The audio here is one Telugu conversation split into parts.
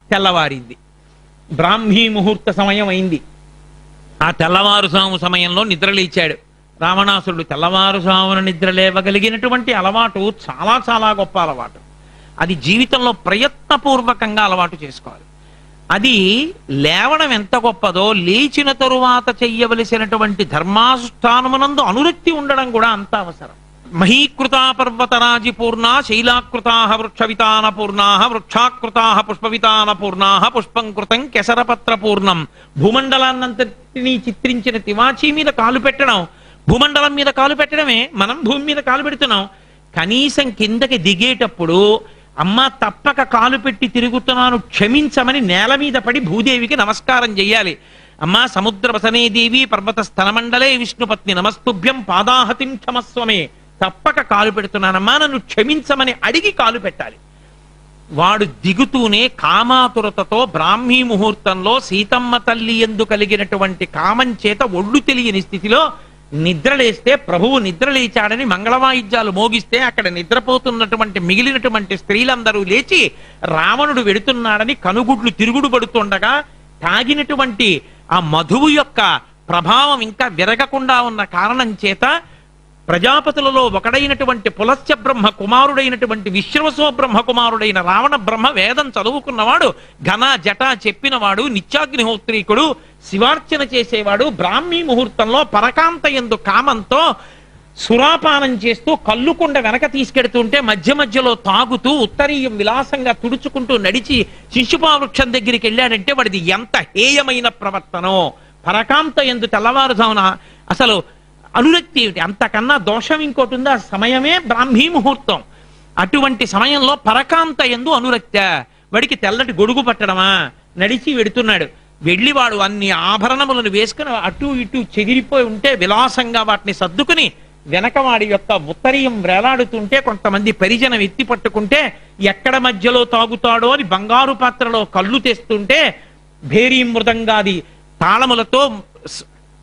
తెల్లవారింది బ్రాహ్మీ ముహూర్త సమయం అయింది ఆ తెల్లవారుజాము సమయంలో నిద్ర లేచాడు రావణాసురుడు తెల్లవారుజామున నిద్ర లేవగలిగినటువంటి అలవాటు చాలా చాలా గొప్ప అలవాటు అది జీవితంలో ప్రయత్నపూర్వకంగా అలవాటు చేసుకోవాలి అది లేవడం ఎంత గొప్పదో లేచిన తరువాత చెయ్యవలసినటువంటి ధర్మానుష్ఠానమునందు అనురక్తి ఉండడం కూడా అంత అవసరం మహీకృతా పర్వతరాజి పూర్ణ శైలాకృతా వృక్షవితాన పూర్ణా వృక్షాకృతా పుష్పవితాన పూర్ణా పుష్పం కృతం కెసరపత్ర పూర్ణం భూమండలాన్నంతటినీ చిత్రించిన తివాచీ మీద కాలు పెట్టడం భూమండలం మీద కాలు పెట్టడమే మనం భూమి మీద కాలు పెడుతున్నాం కనీసం కిందకి దిగేటప్పుడు అమ్మ తప్పక కాలు పెట్టి తిరుగుతున్నాను క్షమించమని నేల మీద పడి భూదేవికి నమస్కారం చెయ్యాలి అమ్మా సముద్ర వసనే దేవి పర్వత స్థలమండలే విష్ణుపత్ని నమస్తుభ్యం పాదాహతిం క్షమస్వమే తప్పక కాలు పెడుతున్నానమ్మా నన్ను క్షమించమని అడిగి కాలు పెట్టాలి వాడు దిగుతూనే కామాతురతతో బ్రాహ్మీ ముహూర్తంలో సీతమ్మ తల్లి ఎందు కలిగినటువంటి కామం చేత ఒళ్ళు తెలియని స్థితిలో నిద్రలేస్తే ప్రభువు నిద్రలేచాడని మంగళవాయిద్యాలు మోగిస్తే అక్కడ నిద్రపోతున్నటువంటి మిగిలినటువంటి స్త్రీలందరూ లేచి రావణుడు వెడుతున్నాడని కనుగుడ్లు తిరుగుడు పడుతుండగా తాగినటువంటి ఆ మధువు యొక్క ప్రభావం ఇంకా విరగకుండా ఉన్న కారణం చేత ప్రజాపతులలో ఒకడైనటువంటి పులస్య బ్రహ్మ కుమారుడైనటువంటి విశ్వసో బ్రహ్మ కుమారుడైన రావణ బ్రహ్మ వేదం చదువుకున్నవాడు ఘన జట చెప్పినవాడు నిత్యాగ్నిహోత్రీకుడు శివార్చన చేసేవాడు బ్రాహ్మీ ముహూర్తంలో పరకాంత ఎందు కామంతో సురాపానం చేస్తూ కల్లుకుండ వెనక తీసుకెడుతుంటే మధ్య మధ్యలో తాగుతూ ఉత్తరీయం విలాసంగా తుడుచుకుంటూ నడిచి శిశుపా వృక్షం దగ్గరికి వెళ్ళాడంటే వాడిది ఎంత హేయమైన ప్రవర్తనో పరకాంత ఎందు తెల్లవారుజామున అసలు అనురక్తి ఏమిటి అంతకన్నా దోషం ఇంకోటి ఉందా సమయమే బ్రాహ్మీ ముహూర్తం అటువంటి సమయంలో పరకాంత ఎందు అనురక్త వాడికి తెల్లటి గొడుగు పట్టడమా నడిచి వెడుతున్నాడు వెళ్ళి వాడు అన్ని ఆభరణములను వేసుకుని అటు ఇటు చెదిరిపోయి ఉంటే విలాసంగా వాటిని సర్దుకుని వెనకవాడి యొక్క ఉత్తరీయం వేలాడుతుంటే కొంతమంది పరిజనం ఎత్తి పట్టుకుంటే ఎక్కడ మధ్యలో తాగుతాడో అని బంగారు పాత్రలో కళ్ళు తెస్తుంటే భేరీ మృదంగాది తాళములతో స్-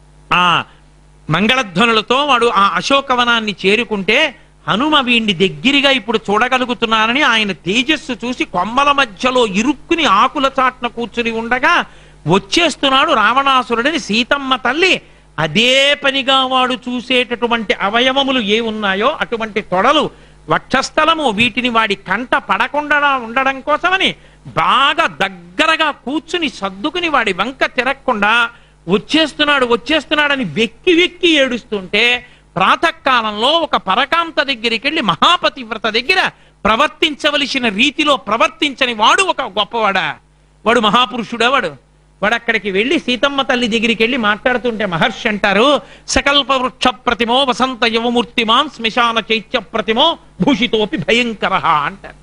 ఆ మంగళధ్వనులతో వాడు ఆ అశోకవనాన్ని చేరుకుంటే హనుమ వీణ్ణి దగ్గరగా ఇప్పుడు చూడగలుగుతున్నానని ఆయన తేజస్సు చూసి కొమ్మల మధ్యలో ఇరుక్కుని ఆకుల చాట్న కూర్చుని ఉండగా వచ్చేస్తున్నాడు రావణాసురుడని సీతమ్మ తల్లి అదే పనిగా వాడు చూసేటటువంటి అవయవములు ఏ ఉన్నాయో అటువంటి తొడలు వక్షస్థలము వీటిని వాడి కంట పడకుండా ఉండడం కోసమని బాగా దగ్గరగా కూర్చుని సర్దుకుని వాడి వంక తిరగకుండా వచ్చేస్తున్నాడు వచ్చేస్తున్నాడని వెక్కి వెక్కి ఏడుస్తుంటే ప్రాతకాలంలో ఒక పరకాంత దగ్గరికి వెళ్ళి మహాపతివ్రత దగ్గర ప్రవర్తించవలసిన రీతిలో ప్రవర్తించని వాడు ఒక గొప్పవాడా వాడు మహాపురుషుడా వాడు వాడు అక్కడికి వెళ్ళి సీతమ్మ తల్లి దగ్గరికి వెళ్ళి మాట్లాడుతుంటే మహర్షి అంటారు సకల్ప వృక్ష ప్రతిమో వసంత యువమూర్తిమాన్ శ్మశాన చైత్య ప్రతిమో భూషితోపి భయంకర అంటారు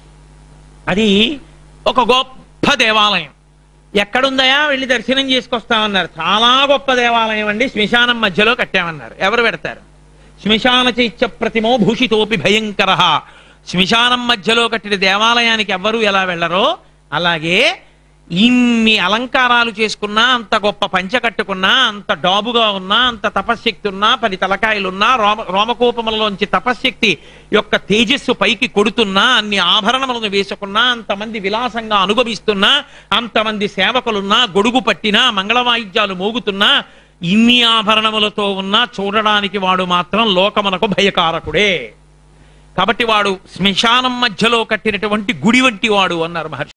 అది ఒక గొప్ప దేవాలయం ఎక్కడుందయా వెళ్ళి దర్శనం చేసుకొస్తామన్నారు చాలా గొప్ప దేవాలయం అండి శ్మశానం మధ్యలో కట్టామన్నారు ఎవరు పెడతారు శ్మశాన చైత్య ప్రతిమో భూషితోపి భయంకర శ్మశానం మధ్యలో కట్టిన దేవాలయానికి ఎవ్వరూ ఎలా వెళ్ళరో అలాగే ఇన్ని అలంకారాలు చేసుకున్నా అంత గొప్ప పంచ కట్టుకున్నా అంత డాబుగా ఉన్నా అంత తపశ్శక్తి ఉన్నా పది తలకాయలున్నా రోమ రోమకోపములలోంచి తపశ్శక్తి యొక్క తేజస్సు పైకి కొడుతున్నా అన్ని ఆభరణములను వేసుకున్నా అంతమంది విలాసంగా అనుభవిస్తున్నా అంతమంది సేవకులున్నా గొడుగు పట్టినా మంగళవాయిద్యాలు మోగుతున్నా ఇన్ని ఆభరణములతో ఉన్నా చూడడానికి వాడు మాత్రం లోకమునకు భయకారకుడే కాబట్టి వాడు శ్మశానం మధ్యలో కట్టినటువంటి గుడి వంటి వాడు అన్నారు మహర్షి